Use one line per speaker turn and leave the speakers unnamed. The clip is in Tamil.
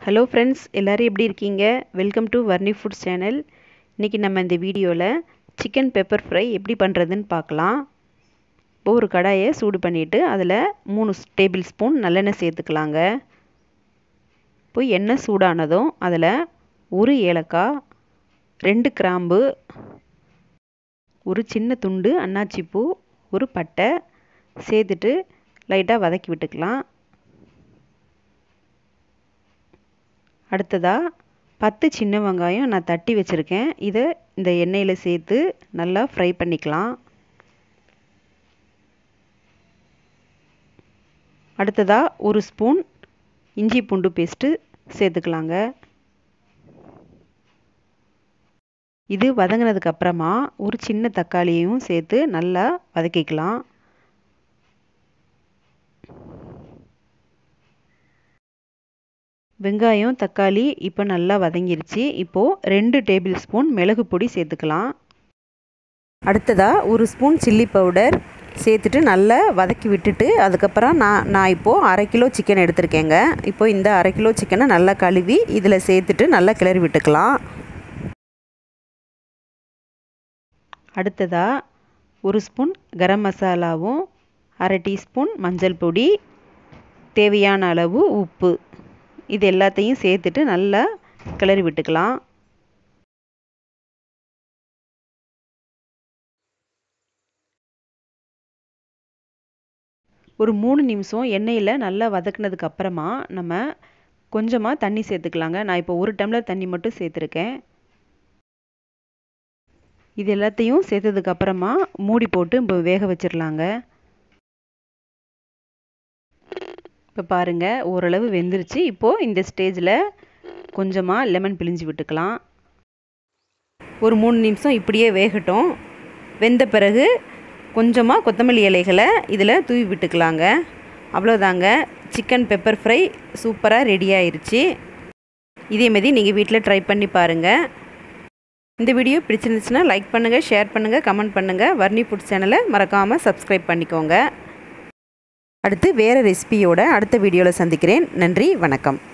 ஹலோ ஃப்ரெண்ட்ஸ் எல்லோரும் எப்படி இருக்கீங்க welcome to Varni foods channel இன்றைக்கி நம்ம இந்த வீடியோவில் சிக்கன் பெப்பர் ஃப்ரை எப்படி பண்ணுறதுன்னு பார்க்கலாம் இப்போ ஒரு கடாயை சூடு பண்ணிவிட்டு அதில் மூணு டேபிள் ஸ்பூன் நல்லெண்ணெய் சேர்த்துக்கலாங்க இப்போ எண்ணெய் சூடானதும் அதில் ஒரு ஏலக்காய் ரெண்டு கிராம்பு ஒரு சின்ன துண்டு அன்னாச்சிப்பூ ஒரு பட்டை சேர்த்துட்டு லைட்டாக வதக்கி விட்டுக்கலாம் அடுத்ததாக பத்து சின்ன வெங்காயம் நான் தட்டி வச்சுருக்கேன் இதை இந்த எண்ணெயில் சேர்த்து நல்லா ஃப்ரை பண்ணிக்கலாம் அடுத்ததாக ஒரு ஸ்பூன் இஞ்சி பூண்டு பேஸ்ட்டு சேர்த்துக்கலாங்க இது வதங்கினதுக்கு அப்புறமா ஒரு சின்ன தக்காளியையும் சேர்த்து நல்லா வதக்கிக்கலாம் வெங்காயம் தக்காளி இப்போ நல்லா வதங்கிருச்சு இப்போது ரெண்டு டேபிள் ஸ்பூன் மிளகு பொடி சேர்த்துக்கலாம் அடுத்ததாக ஒரு ஸ்பூன் சில்லி பவுடர் சேர்த்துட்டு நல்லா வதக்கி விட்டுட்டு அதுக்கப்புறம் நான் நான் இப்போது அரை கிலோ சிக்கன் எடுத்திருக்கேங்க இப்போ இந்த அரை கிலோ சிக்கனை நல்லா கழுவி இதில் சேர்த்துட்டு நல்லா கிளறி விட்டுக்கலாம் அடுத்ததாக ஒரு ஸ்பூன் கரம் மசாலாவும் அரை டீஸ்பூன் மஞ்சள் பொடி தேவையான அளவு உப்பு இது எல்லாத்தையும் சேர்த்துட்டு நல்லா கிளறி விட்டுக்கலாம் ஒரு மூணு நிமிஷம் எண்ணெயில் நல்லா வதக்குனதுக்கு அப்புறமா நம்ம கொஞ்சமாக தண்ணி சேர்த்துக்கலாங்க நான் இப்போ ஒரு டம்ளர் தண்ணி மட்டும் சேர்த்துருக்கேன் இது எல்லாத்தையும் சேர்த்ததுக்கு அப்புறமா மூடி போட்டு இப்போ வேக வச்சிடலாங்க இப்போ பாருங்கள் ஓரளவு வெந்துருச்சு இப்போது இந்த ஸ்டேஜில் கொஞ்சமாக லெமன் பிழிஞ்சு விட்டுக்கலாம் ஒரு மூணு நிமிஷம் இப்படியே வேகட்டும் வெந்த பிறகு கொஞ்சமாக கொத்தமல்லி இலைகளை இதில் தூவி விட்டுக்கலாங்க அவ்வளோதாங்க சிக்கன் பெப்பர் ஃப்ரை சூப்பராக ரெடி ஆயிடுச்சு இதேமாரி நீங்கள் வீட்டில் ட்ரை பண்ணி பாருங்கள் இந்த வீடியோ பிடிச்சிருந்துச்சுன்னா லைக் பண்ணுங்கள் ஷேர் பண்ணுங்கள் கமெண்ட் பண்ணுங்கள் வர்ணி ஃபுட் சேனலை மறக்காமல் சப்ஸ்கிரைப் பண்ணிக்கோங்க அடுத்து வேறு ரெசிபியோட அடுத்த வீடியோவில் சந்திக்கிறேன் நன்றி வணக்கம்